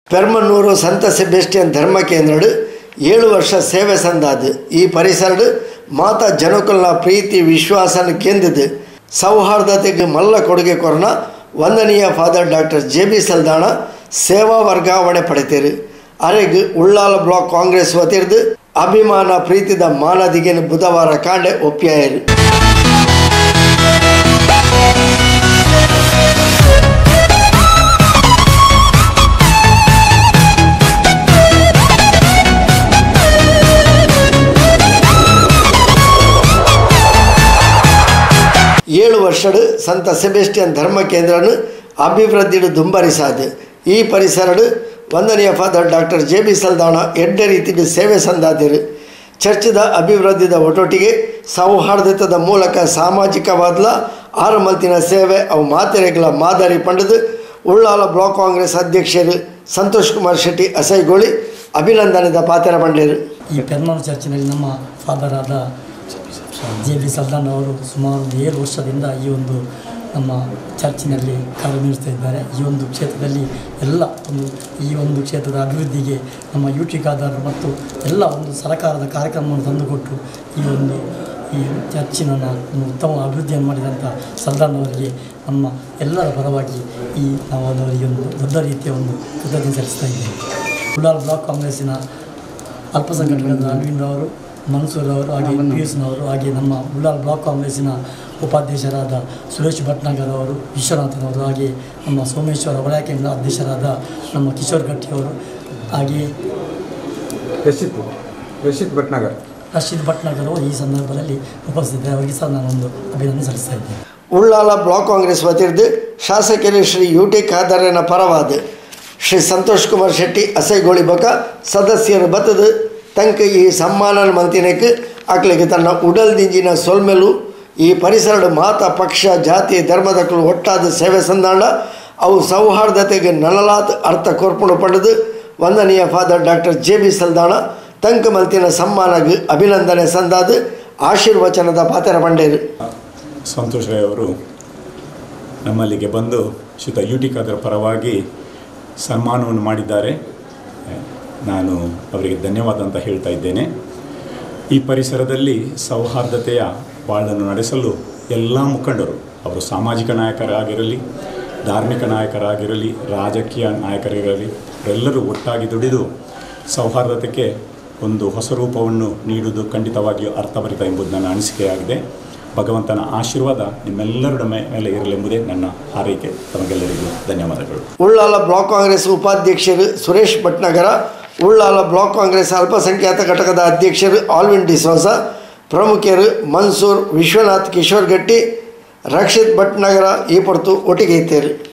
ಪೆರ್ಮನ್ನೂರು ಸಂತ ಸೆಬೆಸ್ಟಿಯನ್ ಧರ್ಮ ಕೇಂದ್ರಡು ಏಳು ವರ್ಷ ಸೇವೆ ಸಂದಾದು ಈ ಪರಿಸರಡು ಮಾತಾ ಜನಕುಲ್ನ ಪ್ರೀತಿ ವಿಶ್ವಾಸನ ಕೇಂದ್ರದು ಸೌಹಾರ್ದತೆಗೆ ಮಲ್ಲ ಕೊಡುಗೆ ಕೊರನ ವಂದನೀಯ Father Doctor J B Saldanha ಸೇವಾ ವರ್ಗಾವಣೆ ಪಡೆತೀರು ಅರೆಗ್ ಉಳ್ಳಾಲ ಬ್ಲಾಕ್ ಕಾಂಗ್ರೆಸ್ ವತಿರ್ದು ಅಭಿಮಾನ ಪ್ರೀತಿದ ಮಾನದಿಗೆನ ಬುಧವಾರ ಕಾಂಡೆ ಒಪ್ಪಿಯಾಯರು ಏಳು ವರ್ಷಡು ಸಂತ ಸೆಬೆಸ್ಟಿಯನ್ ಧರ್ಮ ಕೇಂದ್ರನು ಅಭಿವೃದ್ಧಿಡು ದುಂಬರಿಸಾದು ಈ ಪರಿಸರಡು ವಂದನೀಯ Father Doctor J B Saldanha ಎಡ್ಡೆ ರೀತಿಡು ಸೇವೆ ಸಂದಾದಿರು ಚರ್ಚದ ಅಭಿವೃದ್ಧಿದ ಒಟ್ಟೊಟ್ಟಿಗೆ ಸೌಹಾರ್ದತದ ಮೂಲಕ ಸಾಮಾಜಿಕವಾದ್ಲ ಆರು ಮಲ್ತಿನ ಸೇವೆ ಅವು ಮಾತೆರೆಗಳ ಮಾದರಿ ಪಂಡದು ಉಳ್ಳಾಲ ಬ್ಲಾಕ್ ಕಾಂಗ್ರೆಸ್ ಅಧ್ಯಕ್ಷರು ಸಂತೋಷ್ ಕುಮಾರ್ ಶೆಟ್ಟಿ ಅಸೈಗೋಳಿ ಅಭಿನಂದನೆದ ಪಾತ್ರ ಪಂಡರು ಈ ಪೆರ್ಮನ್ ಚರ್ಚಿನಲ್ಲಿ ನಮ್ಮ ಫಾದರ್ ಆದ ಜೆ ಬಿ ಸಲ್ದಾನ್ ಅವರು ಸುಮಾರು ಒಂದು ಏಳು ವರ್ಷದಿಂದ ಈ ಒಂದು ನಮ್ಮ ಚರ್ಚಿನಲ್ಲಿ ಕಾರ್ಯನಿರ್ವಹಿಸ್ತಾ ಇದ್ದಾರೆ ಈ ಒಂದು ಕ್ಷೇತ್ರದಲ್ಲಿ ಎಲ್ಲ ಒಂದು ಈ ಒಂದು ಕ್ಷೇತ್ರದ ಅಭಿವೃದ್ಧಿಗೆ ನಮ್ಮ ಯು ಟಿ ಖಾದರ್ ಮತ್ತು ಎಲ್ಲ ಒಂದು ಸರಕಾರದ ಕಾರ್ಯಕ್ರಮವನ್ನು ತಂದುಕೊಟ್ಟು ಈ ಒಂದು ಈ ಚರ್ಚಿನ ಒಂದು ಉತ್ತಮ ಅಭಿವೃದ್ಧಿಯನ್ನು ಮಾಡಿದಂಥ ಸಲ್ದಾನ್ ಅವರಿಗೆ ನಮ್ಮ ಎಲ್ಲರ ಪರವಾಗಿ ಈ ನಾವು ಅವರಿಗೆ ಒಂದು ದೊಡ್ಡ ರೀತಿಯ ಒಂದು ಕೃತಜ್ಞತೆ ಸಲ್ಲಿಸ್ತಾ ಇದ್ದೇವೆ ಉಳ್ಳಾಲ್ ಬ್ಲಾಕ್ ಕಾಂಗ್ರೆಸ್ಸಿನ ಅಲ್ಪಸಂಖ್ಯಾತರಾದ ಅರವಿಂದ್ ಅವರು ಮನ್ಸೂರ್ ಅವರು ಹಾಗೆ ಪಿಯೂಸ್ನವರು ಹಾಗೆ ನಮ್ಮ ಉಳ್ಳಾಲ್ ಬ್ಲಾಕ್ ಕಾಂಗ್ರೆಸ್ಸಿನ ಉಪಾಧ್ಯಕ್ಷರಾದ ಸುರೇಶ್ ಭಟ್ನಾಗರ್ ಅವರು ವಿಶ್ವನಾಥನ್ ಅವರು ಹಾಗೆ ನಮ್ಮ ಸೋಮೇಶ್ವರ ವಲಯ ಕೇಂದ್ರ ಅಧ್ಯಕ್ಷರಾದ ನಮ್ಮ ಕಿಶೋರ್ ಗಟ್ಟಿ ಅವರು ಹಾಗೆ ರಶಿತ್ ರಶಿತ್ ಭಟ್ನಗರ್ ರಶೀದ್ ಭಟ್ನಾಗರ್ ಅವರು ಈ ಸಂದರ್ಭದಲ್ಲಿ ಉಪಸ್ಥಿತರಿದ್ದಾರೆ ಅವರಿಗೆ ಸಹ ನಾನೊಂದು ಅಭಿನಂದನೆ ಸಲ್ಲಿಸ್ತಾ ಇದ್ದೇನೆ ಉಳ್ಳಾಲ ಬ್ಲಾಕ್ ಕಾಂಗ್ರೆಸ್ ವತಿರ್ದು ಶಾಸಕರು ಶ್ರೀ ಯು ಟಿ ಖಾದರನ ಪರವಾದ ಶ್ರೀ ಸಂತೋಷ್ ಕುಮಾರ್ ಶೆಟ್ಟಿ ಅಸೈಗೋಳಿ ಬಕ ಸದಸ್ಯರು ಬತ್ತದು ತಂಕ ಈ ಸಮ್ಮಾನ ಮಂತಿನಕ್ಕೆ ಆಕ್ಲಿಗೆ ತನ್ನ ಉಡಲ್ದಿಂಜಿನ ಸೊಲ್ಮೆಲು ಈ ಪರಿಸರದ ಮಾತ ಪಕ್ಷ ಜಾತಿ ಧರ್ಮದಕ್ಕಳು ಒಟ್ಟಾದ ಸೇವೆ ಸಂದಾಂಡ ಅವು ಸೌಹಾರ್ದತೆಗೆ ನಲಲಾತ್ ಅರ್ಥ ಕೋರ್ಪುಣ ಪಡೆದು ವಂದನೀಯ Father Doctor J B Saldanha ತಂಕ ಮಲ್ತಿನ ಸಮ್ಮಾನಗೆ ಅಭಿನಂದನೆ ಸಂದಾದು ಆಶೀರ್ವಚನದ ಪಾತ್ರ ಪಂಡೇರು ಸಂತೋಷ್ ರೈ ಅವರು ನಮ್ಮಲ್ಲಿಗೆ ಬಂದು ಶ್ರೀತ ಯು ಟಿ ಖಾದರ್ ಪರವಾಗಿ ಸನ್ಮಾನವನ್ನು ಮಾಡಿದ್ದಾರೆ ನಾನು ಅವರಿಗೆ ಧನ್ಯವಾದ ಅಂತ ಹೇಳ್ತಾ ಇದ್ದೇನೆ ಈ ಪರಿಸರದಲ್ಲಿ ಸೌಹಾರ್ದತೆಯ ಬಾಳನ್ನು ನಡೆಸಲು ಎಲ್ಲ ಮುಖಂಡರು ಅವರು ಸಾಮಾಜಿಕ ನಾಯಕರಾಗಿರಲಿ ಧಾರ್ಮಿಕ ನಾಯಕರಾಗಿರಲಿ ರಾಜಕೀಯ ನಾಯಕರಿರಲಿ ಅವರೆಲ್ಲರೂ ಒಟ್ಟಾಗಿ ದುಡಿದು ಸೌಹಾರ್ದತೆಗೆ ಒಂದು ಹೊಸ ರೂಪವನ್ನು ನೀಡುವುದು ಖಂಡಿತವಾಗಿಯೂ ಅರ್ಥಭರಿತ ಎಂಬುದು ನನ್ನ ಅನಿಸಿಕೆಯಾಗಿದೆ ಭಗವಂತನ ಆಶೀರ್ವಾದ ನಿಮ್ಮೆಲ್ಲರ ಮೇ- ಮೇಲೆ ಇರಲೆಂಬುದೇ ನನ್ನ ಹಾರೈಕೆ ತಮಗೆಲ್ಲರಿಗೂ ಧನ್ಯವಾದಗಳು ಉಳ್ಳಾಲ ಬ್ಲಾಕ್ ಕಾಂಗ್ರೆಸ್ ಉಪಾಧ್ಯಕ್ಷರು ಸುರೇಶ್ ಭಟ್ನಗರ ಉಳ್ಳಾಲ ಬ್ಲಾಕ್ ಕಾಂಗ್ರೆಸ್ ಅಲ್ಪಸಂಖ್ಯಾತ ಘಟಕದ ಅಧ್ಯಕ್ಷರು ಆಲ್ವಿನ್ ಡಿಸೋಸ ಪ್ರಮುಖರು ಮನ್ಸೂರ್ ವಿಶ್ವನಾಥ್ ಕಿಶೋರ್ ಗಟ್ಟಿ ರಕ್ಷಿತ್ ಭಟ್ನಗರ ಈ ಪೊರ್ತು ಒಟ್ಟಿಗೆ ಇದ್ದೇರು